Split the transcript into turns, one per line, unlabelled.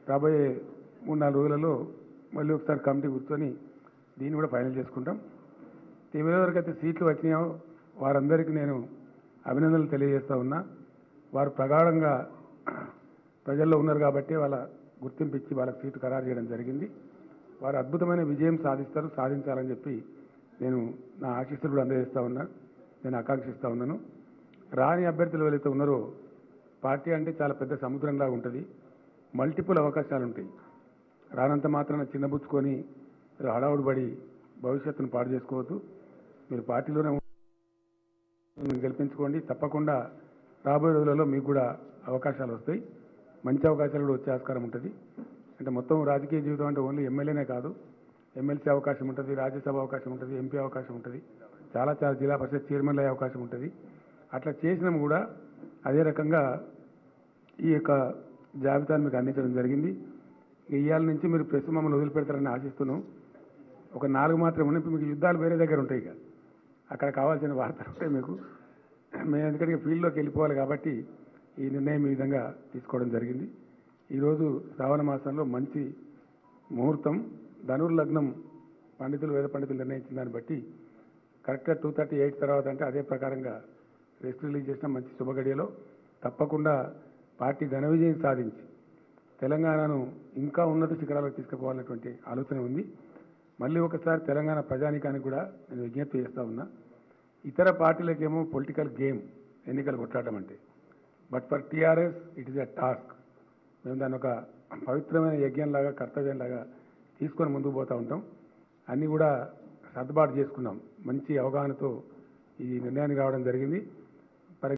రాబోయే మూడు నాలుగు రోజులలో మళ్ళీ ఒకసారి కమిటీ కూర్చొని దీన్ని కూడా ఫైనల్ చేసుకుంటాం ఎవరెవరికైతే సీట్లు వచ్చినాయో వారందరికీ నేను అభినందనలు తెలియజేస్తా ఉన్నా వారు ప్రగాఢంగా ప్రజల్లో ఉన్నారు కాబట్టి వాళ్ళ గుర్తింపు ఇచ్చి వాళ్ళకి సీటు ఖరారు చేయడం జరిగింది వారు అద్భుతమైన విజయం సాధిస్తారు సాధించాలని చెప్పి నేను నా ఆశీస్సులు కూడా అందజేస్తా ఉన్నా నేను ఆకాంక్షిస్తా ఉన్నాను రాని అభ్యర్థులు ఎవరైతే ఉన్నారో పార్టీ అంటే చాలా పెద్ద సముద్రంలాగా ఉంటుంది మల్టిపుల్ అవకాశాలు ఉంటాయి రానంత మాత్రాన చిన్నబుచ్చుకొని మీరు హడావుడి పడి భవిష్యత్తును పాడు చేసుకోవద్దు మీరు పార్టీలోనే ఉండి గెలిపించుకోండి తప్పకుండా రాబోయే రోజులలో మీకు కూడా అవకాశాలు వస్తాయి మంచి అవకాశాలు కూడా వచ్చే ఆస్కారం ఉంటుంది అంటే మొత్తం రాజకీయ జీవితం అంటే ఓన్లీ ఎమ్మెల్యేనే కాదు ఎమ్మెల్సీ అవకాశం ఉంటుంది రాజ్యసభ అవకాశం ఉంటుంది ఎంపీ అవకాశం ఉంటుంది చాలా చాలా జిల్లా పరిషత్ చైర్మన్లు అయ్యే అవకాశం ఉంటుంది అట్లా చేసినాం కూడా అదే రకంగా ఈ యొక్క జాబితాను మీకు అందించడం జరిగింది ఇవాళ నుంచి మీరు ప్రెస్ మమ్మల్ని వదిలిపెడతారని ఆశిస్తున్నాం ఒక నాలుగు మాత్రం ఉన్నాయి ఇప్పుడు మీకు యుద్ధాలు వేరే దగ్గర ఉంటాయి ఇక అక్కడ కావాల్సిన వార్తలు ఉంటాయి మీకు మేము ఎందుకంటే ఫీల్డ్లోకి వెళ్ళిపోవాలి కాబట్టి ఈ నిర్ణయం ఈ విధంగా తీసుకోవడం జరిగింది ఈరోజు శ్రావణ మాసంలో మంచి ముహూర్తం ధనుర్లగ్నం పండితులు వేద పండితులు నిర్ణయించిన దాన్ని బట్టి కరెక్ట్గా టూ థర్టీ ఎయిట్ తర్వాత అంటే అదే ప్రకారంగా రెస్ట్ రిలీజ్ చేసిన మంచి శుభగడియలో తప్పకుండా పార్టీ ఘన విజయం సాధించి తెలంగాణను ఇంకా ఉన్నత శిఖరాలకు తీసుకుపోవాలన్నటువంటి ఆలోచన ఉంది మళ్ళీ ఒకసారి తెలంగాణ ప్రజానికానికి కూడా నేను విజ్ఞప్తి చేస్తా ఉన్నా ఇతర పార్టీలకేమో పొలిటికల్ గేమ్ ఎన్నికలు కొట్లాడడం అంటే but for TRS it is a task మేము దాన్ని ఒక పవిత్రమైన యజ్ఞంలాగా కర్తవ్యంలాగా తీసుకొని ముందుకు పోతూ ఉంటాం అన్నీ కూడా సర్దుబాటు చేసుకున్నాం మంచి అవగాహనతో ఈ నిర్ణయానికి రావడం జరిగింది